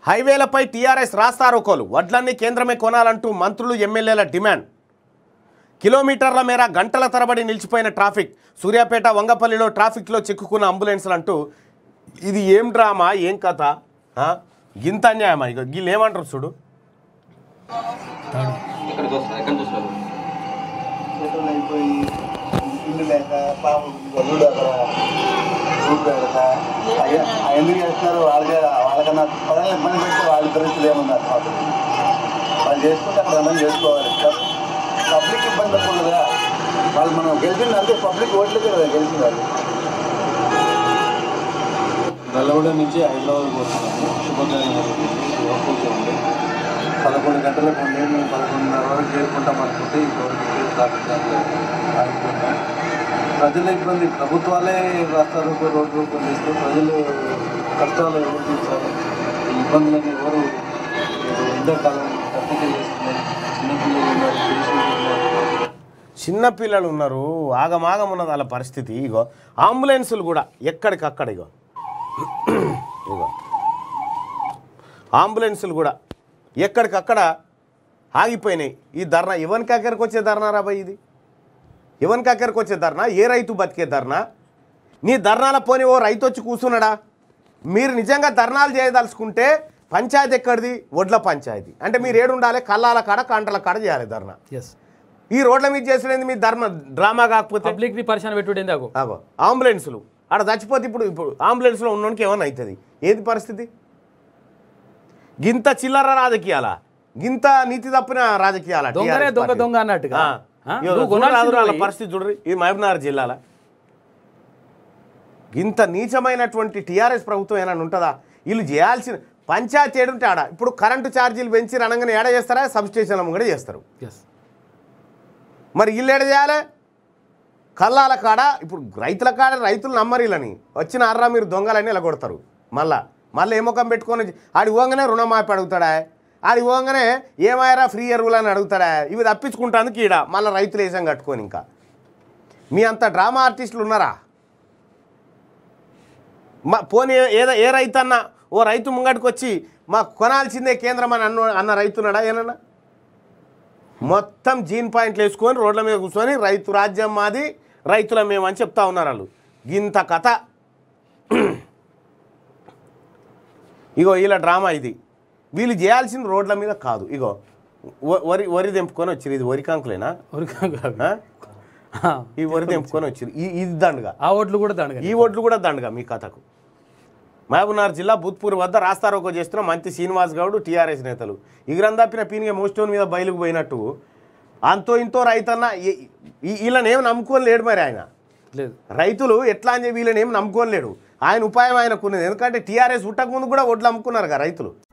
హైవేలపై TRS రాస్తారోకోలు వడ్లన్నీ కేంద్రమే కొనాలంటూ మంత్రులు ఎమ్మెల్యేల డిమాండ్ కిలోమీటర్ల మేర గంటల తరబడి నిలిచిపోయిన ట్రాఫిక్ సూర్యాపేట వంగపల్లిలో ట్రాఫిక్లో చిక్కుకున్న అంబులెన్స్లు అంటూ ఇది ఏం డ్రామా ఏం కథ ఆ? గింత అన్యాయమా ఇక వీళ్ళు ఏమంటారు చూడు ఎక్కడికి వస్తారు ఎక్కడి నుంచి వస్తారు చేతులు అయిపోయి ఇల్లు లేక పాపం గొల్లుడు అక్కడ రూట్ పెడక ఎందుకు చేస్తున్నారు వాళ్ళకే వాళ్ళకన్నా పదాలు ఇబ్బంది పెడితే వాళ్ళ పరిస్థితులు ఏమన్నారు పాపం వాళ్ళు చేసుకుంటే అక్కడ అర్థం చేసుకోవాలి పబ్లిక్ ఇబ్బంది తక్కువ కదా వాళ్ళు మనం గెలిచింది అంతే పబ్లిక్ ఓట్లకే కదా గెలిచింది వాళ్ళు నల్లగొండ నుంచి హైదరాబాద్ పోతున్నాము శుభకార్యం జరుగుతుంది ఉంది పదకొండు గంటలకు ఉండి మేము పదకొండున్నర వరకు చేరుకుంటాం అనుకుంటే ఈ గవర్నమెంట్ ట్రాఫిక్ జామ్ ఆగిపోతాం ప్రజల ఇబ్బంది ప్రభుత్వాలే రాస్తారు రోడ్డు రూపం చేస్తే ప్రజలు కష్టాలు ఎవరు తీర్చాలి ఈ ఇబ్బందులను ఎవరు ఎండాకాలం తప్పిక చేస్తున్నారు చిన్నపిల్లలు ఉన్నారు పేషెంట్లు ఉన్నారు చిన్న పిల్లలు ఉన్నారు ఆగమాగం ఉన్నది వాళ్ళ పరిస్థితి ఇగో అంబులెన్సులు కూడా ఎక్కడికక్కడ ఇగో ఇగో అంబులెన్సులు కూడా ఎక్కడికక్కడ ఆగిపోయినాయి ఈ ధర్నా ఎవరికి అక్కడికి వచ్చే ధర్నా రాబాయ్ ఇది ఎవరికి అక్కడికి వచ్చే ధర్నా ఏ రైతు బతికే ధర్నా నీ ధర్నాల పోని ఓ రైతు వచ్చి కూర్చున్నాడా మీరు నిజంగా ధర్నాలు చేయదలుచుకుంటే పంచాయతీ ఎక్కడిది ఒడ్ల పంచాయతీ అంటే మీరు ఏడు ఉండాలి కల్లాల కాడ కాంటల కాడ చేయాలి ధర్నా ఎస్ ఈ రోడ్ల మీద చేసినది మీ ధర్మ డ్రామా కాకపోతే పబ్లిక్ ని పరిశాన పెట్టుడేంది అగో ఆగో అంబులెన్సులు ఆడ చచ్చిపోతే ఇప్పుడు ఇప్పుడు అంబులెన్స్లో ఉన్నోనికి ఏమన్నా అవుతుంది ఏది పరిస్థితి గింత చిల్లర రాజకీయాలా గింత నీతి తప్పిన రాజకీయాలా దొంగనే TRS దొంగ పార్టీ? దొంగ అన్నట్టుగా ఆ. ఆ? ఇగో నువ్వు చూడు కొనాల్సింది రాదు వాళ్ళ పోయి. పరిస్థితి చూడ్రి ఇది మహబూబ్నగర్ జిల్లాల ఇంత నీచమైనటువంటి టీఆర్ఎస్ ప్రభుత్వం ఏమైనా ఉంటుందా వీళ్ళు చేయాల్సిన పంచాయతీ ఏడుంటే ఆడ ఇప్పుడు కరెంటు ఛార్జీలు పెంచి రణంగానే ఏడ చేస్తారా సబ్ స్టేషన్ కూడా చేస్తారు ఎస్ మరి వీళ్ళు ఏడ చేయాలి కల్లాల కాడ ఇప్పుడు రైతుల కాడ రైతులు నమ్మరీలని వచ్చిన అర్రా మీరు దొంగలని ఇలా కొడతారు మళ్ళా మళ్ళీ ఏ ముఖం పెట్టుకొని ఆడి పోగానే రుణమాపి అడుగుతాడా ఆడి పోగానే ఏమాయరా ఫ్రీ ఎరువులు అని అడుగుతాడా ఇవి తప్పించుకుంటానికి ఈడ మళ్ళీ రైతులు వేసం కట్టుకొని ఇంకా మీ అంత డ్రామా ఆర్టిస్టులు ఉన్నారా మా పోనీ ఏదో ఏ రైతు అన్న ఓ రైతు ముంగటికి వచ్చి మాకు కొనాల్సిందే కేంద్రం అని అన్న అన్న రైతున్నాడా ఏనన్నా మొత్తం జీన్ పాయింట్లు వేసుకొని రోడ్ల మీద కూర్చొని రైతు రాజ్యం మాది రైతుల మేమని చెప్తా ఉన్నారు వాళ్ళు ఇంత కథ ఇగో వీళ్ళ డ్రామా ఇది వీళ్ళు చేయాల్సిన రోడ్ల మీద కాదు ఇగో వ- వరి వరి తెంపుకొని వచ్చిరు ఇది వరి కంకులేనా ఆ? ఈ వరి తెంపుకొని వచ్చిరు ఈ ఇది దండగా ఆ ఓట్లు కూడా దండగా ఈ ఓట్లు కూడా దండగా మీ కథకు మహబూబ్నగర్ జిల్లా భూత్పూర్ వద్ద రాస్తారోకో చేస్తున్న మంత్రి శ్రీనివాస్ గౌడ్ టీఆర్ఎస్ నేతలు ఇగురం తప్పిన పీనిగే మోస్టోన్ మీద బయలుకు పోయినట్టు అంతో ఇంతో రైతన్న ఈ- ఈ- వీళ్ళని ఏం నమ్ముకొని లేడు మరి ఆయన లేదు రైతులు ఎట్లా అని చెప్పి వీళ్ళని ఏం నమ్ముకోలేడు ఆయన ఉపాయం ఆయనకున్నది ఎందుకంటే టీఆర్ఎస్ ఉట్టక ముందు కూడా ఒడ్లు అమ్ముకున్నారు కదా రైతులు